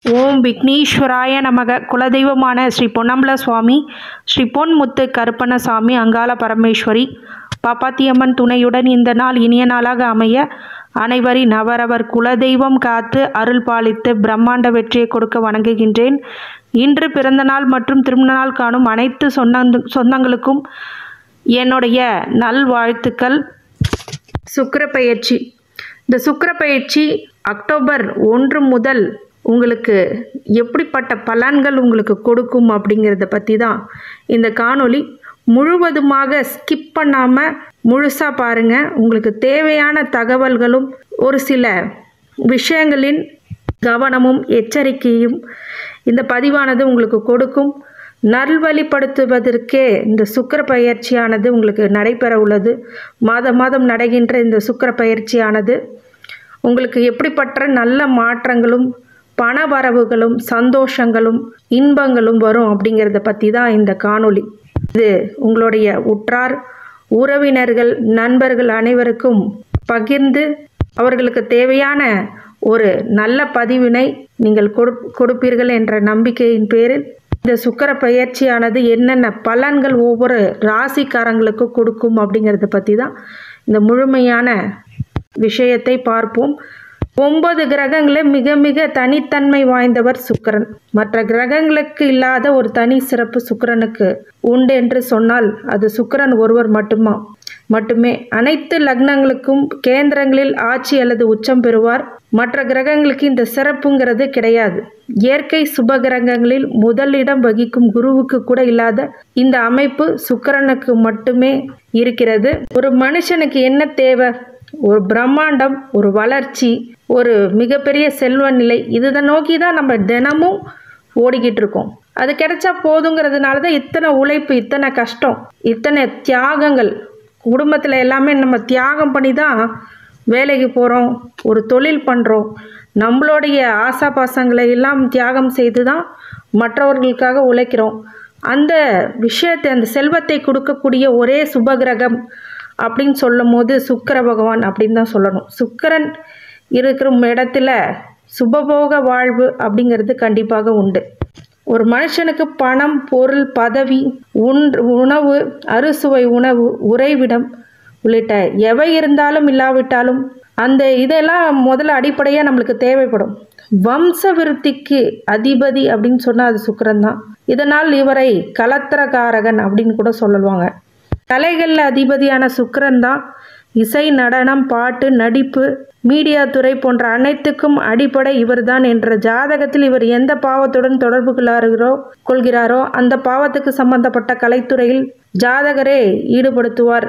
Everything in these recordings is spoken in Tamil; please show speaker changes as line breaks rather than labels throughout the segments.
ஓம் விக்னேஸ்வராய நமக குலதெய்வமான ஸ்ரீ பொன்னம்பல சுவாமி ஸ்ரீ பொன்முத்து கருப்பணசாமி அங்காள பரமேஸ்வரி பாப்பாத்தியம்மன் துணையுடன் இந்த நாள் இனிய நாளாக அமைய அனைவரின் அவரவர் குலதெய்வம் காத்து அருள் பாலித்து பிரம்மாண்ட வெற்றியை கொடுக்க வணங்குகின்றேன் இன்று பிறந்த நாள் மற்றும் திருமண நாள் காணும் அனைத்து சொந்த சொந்தங்களுக்கும் என்னுடைய நல்வாழ்த்துக்கள் சுக்கிர பயிற்சி இந்த சுக்கிர பயிற்சி அக்டோபர் ஒன்று முதல் உங்களுக்கு எப்படிப்பட்ட பலன்கள் உங்களுக்கு கொடுக்கும் அப்படிங்கிறத பற்றி தான் இந்த காணொளி முழுவதுமாக ஸ்கிப் பண்ணாமல் முழுசாக பாருங்கள் உங்களுக்கு தேவையான தகவல்களும் ஒரு சில விஷயங்களின் கவனமும் எச்சரிக்கையும் இந்த பதிவானது உங்களுக்கு கொடுக்கும் நல்வழிப்படுத்துவதற்கே இந்த சுக்கிர பயிற்சியானது உங்களுக்கு நடைபெற உள்ளது மாதம் மாதம் நடக்கின்ற இந்த சுக்கிர பயிற்சியானது உங்களுக்கு எப்படிப்பட்ட நல்ல மாற்றங்களும் பண வரவுகளும் சந்தோஷங்களும் இன்பங்களும் வரும் அப்படிங்கிறத பற்றி தான் இந்த காணொளி இது உங்களுடைய உற்றார் உறவினர்கள் நண்பர்கள் அனைவருக்கும் பகிர்ந்து அவர்களுக்கு தேவையான ஒரு நல்ல பதிவினை நீங்கள் கொடு கொடுப்பீர்கள் என்ற நம்பிக்கையின் பேரில் இந்த சுக்கர பயிற்சியானது என்னென்ன பலன்கள் ஒவ்வொரு ராசிக்காரங்களுக்கு கொடுக்கும் அப்படிங்கிறத பற்றி தான் இந்த முழுமையான விஷயத்தை பார்ப்போம் ஒன்பது கிரகங்களில் மிக மிக தனித்தன்மை வாய்ந்தவர் சுக்கிரன் மற்ற கிரகங்களுக்கு இல்லாத ஒரு தனி சிறப்பு சுக்கிரனுக்கு உண்டு என்று சொன்னால் அது சுக்கிரன் ஒருவர் மட்டுமா மட்டுமே அனைத்து லக்னங்களுக்கும் கேந்திரங்களில் ஆட்சி அல்லது உச்சம் பெறுவார் மற்ற கிரகங்களுக்கு இந்த சிறப்புங்கிறது கிடையாது இயற்கை சுப கிரகங்களில் முதலிடம் வகிக்கும் குருவுக்கு கூட இல்லாத இந்த அமைப்பு சுக்கிரனுக்கு மட்டுமே இருக்கிறது ஒரு மனுஷனுக்கு என்ன தேவை ஒரு பிரம்மாண்டம் ஒரு வளர்ச்சி ஒரு மிகப்பெரிய செல்வ நிலை இதை நோக்கி தான் நம்ம தினமும் ஓடிக்கிட்டு இருக்கோம் அது கிடைச்சா போதுங்கிறதுனால தான் இத்தனை உழைப்பு இத்தனை கஷ்டம் இத்தனை தியாகங்கள் குடும்பத்தில் எல்லாமே நம்ம தியாகம் பண்ணி தான் வேலைக்கு போகிறோம் ஒரு தொழில் பண்ணுறோம் நம்மளுடைய ஆசா பாசங்களை எல்லாம் தியாகம் செய்து தான் மற்றவர்களுக்காக உழைக்கிறோம் அந்த விஷயத்தை அந்த செல்வத்தை கொடுக்கக்கூடிய ஒரே சுபகிரகம் அப்படின்னு சொல்லும் போது சுக்கர பகவான் அப்படின்னு தான் சொல்லணும் சுக்கரன் இருக்கிற இடத்துல சுபபோக வாழ்வு அப்படிங்கிறது கண்டிப்பாக உண்டு ஒரு மனுஷனுக்கு பணம் பொருள் பதவி உண் உணவு அறுசுவை உணவு உறைவிடம் உள்ளிட்ட எவை இருந்தாலும் இல்லாவிட்டாலும் அந்த இதெல்லாம் முதல்ல அடிப்படையாக நம்மளுக்கு தேவைப்படும் வம்ச விருத்திக்கு அதிபதி அப்படின்னு சொன்னால் அது சுக்கரன் தான் இதனால் இவரை கலத்திரகாரகன் அப்படின்னு கூட சொல்லுவாங்க கலைகளில் அதிபதியான சுக்கரன் தான் இசை நடனம் பாட்டு நடிப்பு மீடியா துறை போன்ற அனைத்துக்கும் அடிப்படை இவர்தான் என்ற ஜாதகத்தில் இவர் எந்த பாவத்துடன் தொடர்பு கொள்ளார்களோ கொள்கிறாரோ அந்த பாவத்துக்கு சம்பந்தப்பட்ட கலைத்துறையில் ஜாதகரே ஈடுபடுத்துவார்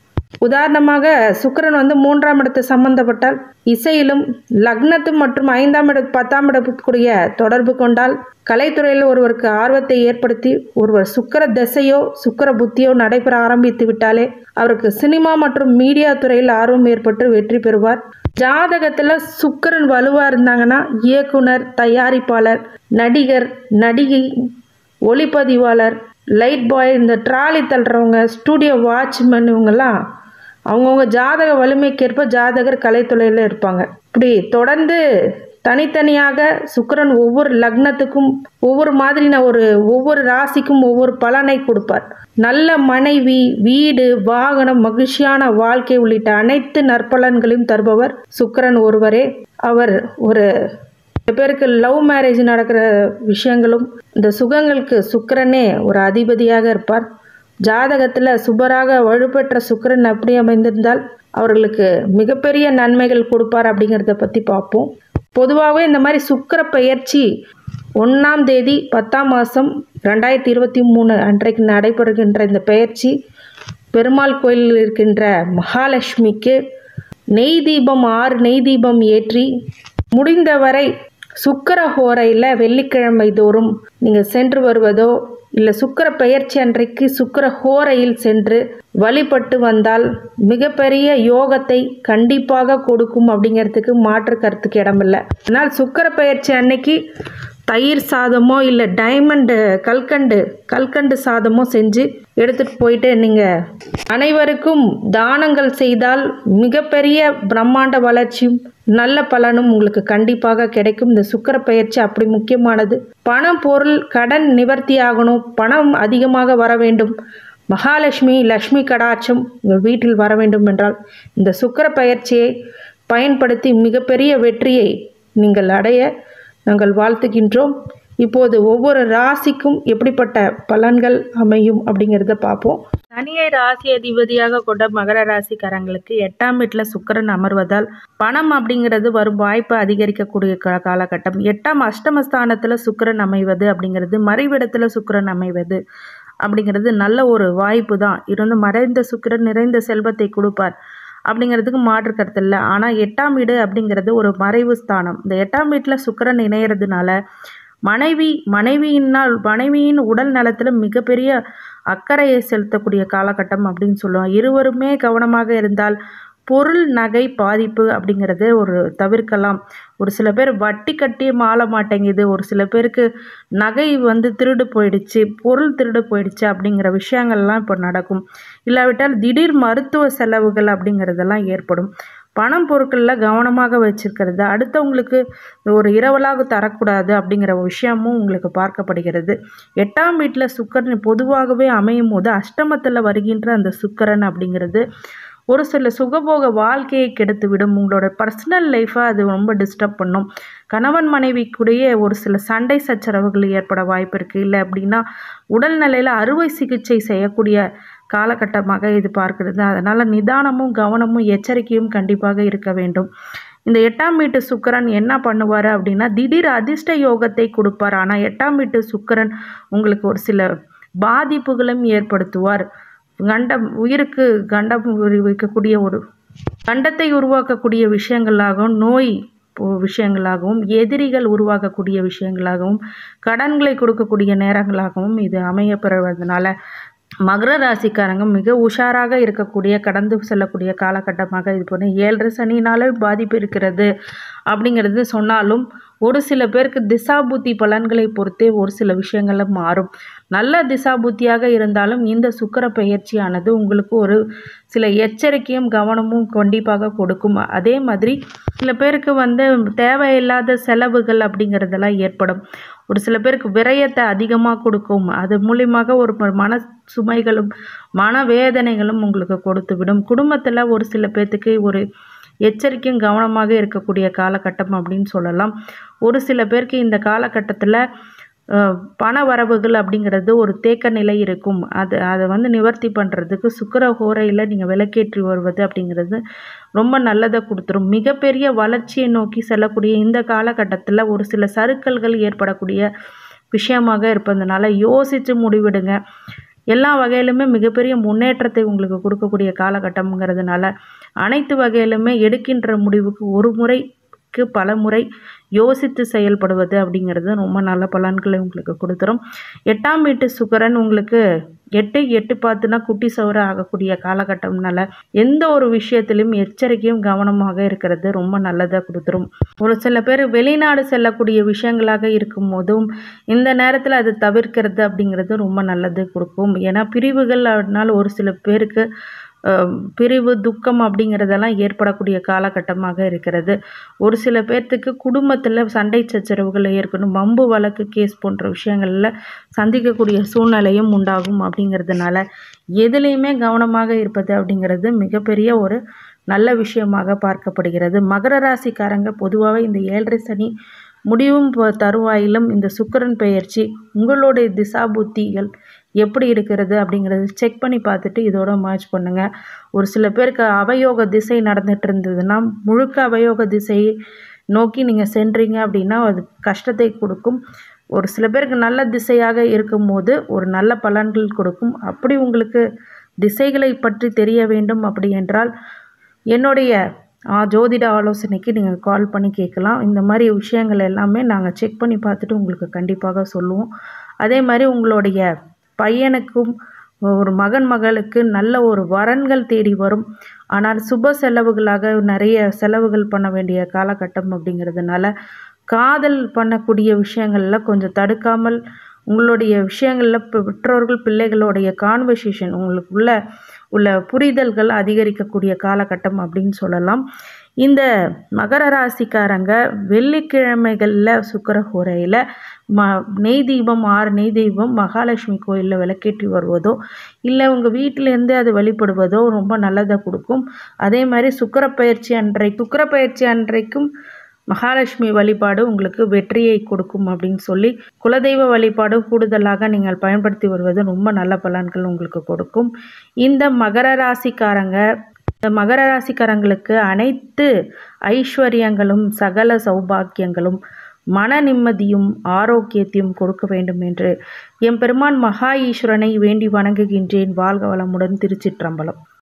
உதாரணமாக சுக்கரன் வந்து மூன்றாம் இடத்து சம்பந்தப்பட்டால் இசையிலும் லக்னத்து மற்றும் ஐந்தாம் இட பத்தாம் இடத்துக்குரிய தொடர்பு கொண்டால் கலைத்துறையில் ஒருவருக்கு ஆர்வத்தை ஏற்படுத்தி ஒருவர் சுக்கர திசையோ சுக்கர புத்தியோ நடைபெற ஆரம்பித்து விட்டாலே அவருக்கு சினிமா மற்றும் மீடியா துறையில் ஆர்வம் ஏற்பட்டு வெற்றி பெறுவார் ஜாதகத்தில் சுக்கரன் வலுவாக இருந்தாங்கன்னா இயக்குனர் தயாரிப்பாளர் நடிகர் நடிகை ஒளிப்பதிவாளர் லைட் பாய் இந்த ட்ராலி தள்ளுறவங்க ஸ்டூடியோ வாட்ச்மேன் இவங்கெல்லாம் அவங்கவுங்க ஜாதக வலிமைக்கேற்ப ஜாதகர் கலைத்துறையில் இருப்பாங்க இப்படி தொடர்ந்து தனித்தனியாக சுக்கரன் ஒவ்வொரு லக்னத்துக்கும் ஒவ்வொரு மாதிரின ஒரு ஒவ்வொரு ராசிக்கும் ஒவ்வொரு பலனை கொடுப்பார் நல்ல மனைவி வீடு வாகனம் மகிழ்ச்சியான வாழ்க்கை உள்ளிட்ட அனைத்து நற்பலன்களையும் தருபவர் சுக்கரன் ஒருவரே அவர் ஒரு பேருக்கு லவ் மேரேஜ் நடக்கிற விஷயங்களும் இந்த சுகங்களுக்கு சுக்கரனே ஒரு அதிபதியாக இருப்பார் ஜாதகத்தில் சுபராக வலுப்பெற்ற சுக்கரன் அப்படி அமைந்திருந்தால் அவர்களுக்கு மிகப்பெரிய நன்மைகள் கொடுப்பார் அப்படிங்கிறத பற்றி பார்ப்போம் பொதுவாகவே இந்த மாதிரி சுக்கர பயிற்சி ஒன்றாம் தேதி பத்தாம் மாதம் ரெண்டாயிரத்தி இருபத்தி மூணு அன்றைக்கு நடைபெறுகின்ற இந்த பயிற்சி பெருமாள் கோயிலில் இருக்கின்ற மகாலட்சுமிக்கு நெய் தீபம் ஆறு நெய் தீபம் ஏற்றி முடிந்தவரை சுக்கர ஹோரையில் வெள்ளிக்கிழமை தோறும் நீங்கள் சென்று வருவதோ இல்லை சுக்கர பெயர்ச்சி அன்றைக்கு சுக்கர ஹோரையில் சென்று வழிபட்டு வந்தால் மிகப்பெரிய யோகத்தை கண்டிப்பாக கொடுக்கும் அப்படிங்கிறதுக்கு மாற்று கருத்துக்கு இடமில்லை ஆனால் சுக்கர பெயர்ச்சி அன்னைக்கு தயிர் சாதமோ இல்லை டைமண்டு கல்கண்டு கல்கண்டு சாதமோ செஞ்சு எடுத்துகிட்டு போயிட்டு நீங்கள் அனைவருக்கும் தானங்கள் செய்தால் மிகப்பெரிய பிரம்மாண்ட வளர்ச்சியும் நல்ல பலனும் உங்களுக்கு கண்டிப்பாக கிடைக்கும் இந்த சுக்கர பயிற்சி அப்படி முக்கியமானது பணம் பொருள் கடன் நிவர்த்தி ஆகணும் பணம் அதிகமாக வர வேண்டும் மகாலட்சுமி லக்ஷ்மி கடாட்சம் உங்கள் வீட்டில் வர வேண்டும் என்றால் இந்த சுக்கர பயிற்சியை பயன்படுத்தி மிகப்பெரிய வெற்றியை நீங்கள் அடைய நாங்கள் வாழ்த்துகின்றோம் இப்போது ஒவ்வொரு ராசிக்கும் எப்படிப்பட்ட பலன்கள் அமையும் அப்படிங்கிறத பார்ப்போம் சனியை ராசி அதிபதியாக கொண்ட மகர ராசிக்காரங்களுக்கு எட்டாம் வீட்டில் சுக்கிரன் அமர்வதால் பணம் அப்படிங்கிறது வரும் வாய்ப்பு அதிகரிக்கக்கூடிய கா- காலகட்டம் எட்டாம் அஷ்டமஸ்தானத்தில் சுக்கிரன் அமைவது அப்படிங்கிறது மறைவிடத்தில் சுக்கிரன் அமைவது அப்படிங்கிறது நல்ல ஒரு வாய்ப்பு தான் இருந்து மறைந்த சுக்கிரன் நிறைந்த செல்வத்தை கொடுப்பார் அப்படிங்கிறதுக்கு மாற்று கருத்து இல்லை ஆனால் எட்டாம் வீடு அப்படிங்கிறது ஒரு மறைவு ஸ்தானம் இந்த எட்டாம் வீட்டில் சுக்கிரன் இணையறதுனால மனைவி மனைவியினால் மனைவியின் உடல் நலத்தில் மிகப்பெரிய அக்கறையை செலுத்தக்கூடிய காலகட்டம் அப்படின்னு சொல்லுவோம் இருவருமே கவனமாக இருந்தால் பொருள் நகை பாதிப்பு அப்படிங்கிறத ஒரு தவிர்க்கலாம் ஒரு சில பேர் வட்டி கட்டி மாள மாட்டேங்குது ஒரு சில பேருக்கு நகை வந்து திருடு போயிடுச்சு பொருள் திருடு போயிடுச்சு அப்படிங்கிற விஷயங்கள்லாம் இப்போ நடக்கும் இல்லாவிட்டால் திடீர் மருத்துவ செலவுகள் அப்படிங்கிறதெல்லாம் ஏற்படும் பணம் பொருட்களில் கவனமாக வச்சிருக்கிறது அடுத்தவங்களுக்கு ஒரு இரவலாக தரக்கூடாது அப்படிங்கிற ஒரு விஷயமும் உங்களுக்கு பார்க்கப்படுகிறது எட்டாம் வீட்டில் சுக்கரன் பொதுவாகவே அமையும் போது அஷ்டமத்தில் வருகின்ற அந்த சுக்கிரன் அப்படிங்கிறது ஒரு சில சுகபோக வாழ்க்கையை கெடுத்து விடும் உங்களோட பர்சனல் லைஃப்பை அது ரொம்ப டிஸ்டர்ப் பண்ணும் கணவன் மனைவிக்குடைய ஒரு சில சண்டை சச்சரவுகள் ஏற்பட வாய்ப்பு இருக்குது இல்லை அப்படின்னா உடல்நிலையில் அறுவை சிகிச்சை செய்யக்கூடிய காலகட்டமாக இது பார்க்கிறது அதனால் நிதானமும் கவனமும் எச்சரிக்கையும் கண்டிப்பாக இருக்க வேண்டும் இந்த எட்டாம் வீட்டு சுக்கிரன் என்ன பண்ணுவார் அப்படின்னா திடீர் அதிர்ஷ்ட யோகத்தை கொடுப்பார் ஆனால் எட்டாம் வீட்டு சுக்கிரன் உங்களுக்கு ஒரு சில பாதிப்புகளும் ஏற்படுத்துவார் கண்டம் உயிருக்கு கண்டம் விரிவிக்கக்கூடிய ஒரு கண்டத்தை உருவாக்கக்கூடிய விஷயங்களாகவும் நோய் போ- விஷயங்களாகவும் எதிரிகள் உருவாக்கக்கூடிய விஷயங்களாகவும் கடன்களை கொடுக்கக்கூடிய நேரங்களாகவும் இது அமையப்பெறுவதனால மகர ராசிக்காரங்க மிக உஷாராக இருக்கக்கூடிய கடந்து செல்லக்கூடிய காலகட்டமாக இது பண்ணி ஏழரை சனினாலே பாதிப்பு இருக்கிறது அப்படிங்கிறது சொன்னாலும் ஒரு சில பேருக்கு திசாபுத்தி பலன்களை பொறுத்தே ஒரு சில விஷயங்களும் மாறும் நல்ல திசாபுத்தியாக இருந்தாலும் இந்த சுக்கிர பெயர்ச்சியானது உங்களுக்கு ஒரு சில எச்சரிக்கையும் கவனமும் கண்டிப்பாக கொடுக்கும் அதே மாதிரி சில பேருக்கு வந்து தேவையில்லாத செலவுகள் அப்படிங்கிறதெல்லாம் ஏற்படும் ஒரு சில பேருக்கு விரயத்தை அதிகமாக கொடுக்கும் அது மூலியமாக ஒரு ம- மன சுமைகளும் மன வேதனைகளும் உங்களுக்கு கொடுத்து விடும் குடும்பத்தில் ஒரு சில பேர்த்துக்கு ஒரு எச்சரிக்கையும் கவனமாக இருக்கக்கூடிய காலகட்டம் அப்படின்னு சொல்லலாம் ஒரு சில பேருக்கு இந்த காலகட்டத்தில் பண வரவுகள் அப்படிங்கிறது ஒரு தேக்க நிலை இருக்கும் அது அதை வந்து நிவர்த்தி பண்ணுறதுக்கு சுக்கிர ஹோரையில் நீங்கள் விளக்கேற்றி வருவது அப்படிங்கிறது ரொம்ப நல்லதை கொடுத்துரும் மிகப்பெரிய வளர்ச்சியை நோக்கி செல்லக்கூடிய இந்த காலகட்டத்தில் ஒரு சில சறுக்கல்கள் ஏற்படக்கூடிய விஷயமாக இருப்பதனால யோசித்து முடிவெடுங்க எல்லா வகையிலுமே மிகப்பெரிய முன்னேற்றத்தை உங்களுக்கு கொடுக்கக்கூடிய காலகட்டம்ங்கிறதுனால அனைத்து வகையிலுமே எடுக்கின்ற முடிவுக்கு ஒரு முறைக்கு பல முறை யோசித்து செயல்படுவது அப்படிங்கிறது ரொம்ப நல்ல பலன்களை உங்களுக்கு கொடுத்துரும் எட்டாம் வீட்டு சுக்கிரன் உங்களுக்கு எட்டு எட்டு பார்த்துனா குட்டி சவர ஆகக்கூடிய காலகட்டம்னால எந்த ஒரு விஷயத்திலும் எச்சரிக்கையும் கவனமாக இருக்கிறது ரொம்ப நல்லதாக கொடுத்துரும் ஒரு சில பேர் வெளிநாடு செல்லக்கூடிய விஷயங்களாக இருக்கும் போதும் இந்த நேரத்தில் அது தவிர்க்கிறது அப்படிங்கிறது ரொம்ப நல்லது கொடுக்கும் ஏன்னா பிரிவுகள் அதனால ஒரு சில பேருக்கு அஹ், பிரிவு துக்கம் அப்படிங்கிறதெல்லாம் ஏற்படக்கூடிய காலகட்டமாக இருக்கிறது ஒரு சில பேர்த்துக்கு குடும்பத்தில் சண்டை சச்சரவுகள் ஏற்படும் வம்பு வழக்கு கேஸ் போன்ற விஷயங்களில் சந்திக்கக்கூடிய சூழ்நிலையும் உண்டாகும் அப்படிங்கிறதுனால எதுலேயுமே கவனமாக இருப்பது அப்படிங்கிறது மிகப்பெரிய ஒரு நல்ல விஷயமாக பார்க்கப்படுகிறது மகர ராசிக்காரங்க பொதுவாகவே இந்த ஏழரை சனி முடிவும் ப- தருவாயிலும் இந்த சுக்கிரன் பெயர்ச்சி உங்களுடைய திசா புத்திகள் எப்படி இருக்கிறது அப்படிங்கிறத செக் பண்ணி பார்த்துட்டு இதோட மேட்ச் பண்ணுங்கள் ஒரு சில பேருக்கு அவயோக திசை நடந்துட்டு இருந்ததுன்னா முழுக்க அவயோக திசையை நோக்கி நீங்கள் சென்றீங்க அப்படின்னா அது கஷ்டத்தை கொடுக்கும் ஒரு சில பேருக்கு நல்ல திசையாக இருக்கும்போது ஒரு நல்ல பலன்கள் கொடுக்கும் அப்படி உங்களுக்கு திசைகளை பற்றி தெரிய வேண்டும் அப்படி என்றால் என்னுடைய ஆ, ஜோதிட ஆலோசனைக்கு நீங்கள் கால் பண்ணி கேட்கலாம் இந்த மாதிரி விஷயங்கள் எல்லாமே நாங்கள் செக் பண்ணி பார்த்துட்டு உங்களுக்கு கண்டிப்பாக சொல்லுவோம் அதே மாதிரி உங்களுடைய பையனுக்கும் ஒரு மகன் மகளுக்கு நல்ல ஒரு வரன்கள் தேடி வரும் ஆனால் சுப செலவுகளாக நிறைய செலவுகள் பண்ண வேண்டிய காலகட்டம் அப்படிங்கிறதுனால காதல் பண்ணக்கூடிய விஷயங்களில் கொஞ்சம் தடுக்காமல் உங்களுடைய விஷயங்களில் பெற்றோர்கள் பிள்ளைகளுடைய கான்வர்சேஷன் உங்களுக்குள்ள உள்ள புரிதல்கள் அதிகரிக்கக்கூடிய காலகட்டம் அப்படின்னு சொல்லலாம் இந்த மகர ராசிக்காரங்க வெள்ளிக்கிழமைகளில் சுக்கர ஹோரையில் ம நெய் தீபம் ஆறு நெய் தீபம் மகாலட்சுமி கோயிலில் விளக்கேற்றி வருவதோ இல்லை உங்கள் வீட்டிலேருந்து அது வழிபடுவதோ ரொம்ப நல்லதை கொடுக்கும் அதே மாதிரி சுக்கரப்பயிற்சி அன்றை சுக்கரப்பயிற்சி அன்றைக்கும் மகாலட்சுமி வழிபாடு உங்களுக்கு வெற்றியை கொடுக்கும் அப்படின்னு சொல்லி குலதெய்வ வழிபாடு கூடுதலாக நீங்கள் பயன்படுத்தி வருவது ரொம்ப நல்ல பலன்கள் உங்களுக்கு கொடுக்கும் இந்த மகர ராசிக்காரங்க இந்த மகர ராசிக்காரங்களுக்கு அனைத்து ஐஸ்வர்யங்களும் சகல சௌபாக்கியங்களும் மன நிம்மதியும் ஆரோக்கியத்தையும் கொடுக்க வேண்டும் என்று எம்பெருமான் மகா ஈஸ்வரனை வேண்டி வணங்குகின்றேன் வாழ்க வளமுடன் திருச்சிற்றம்பலம்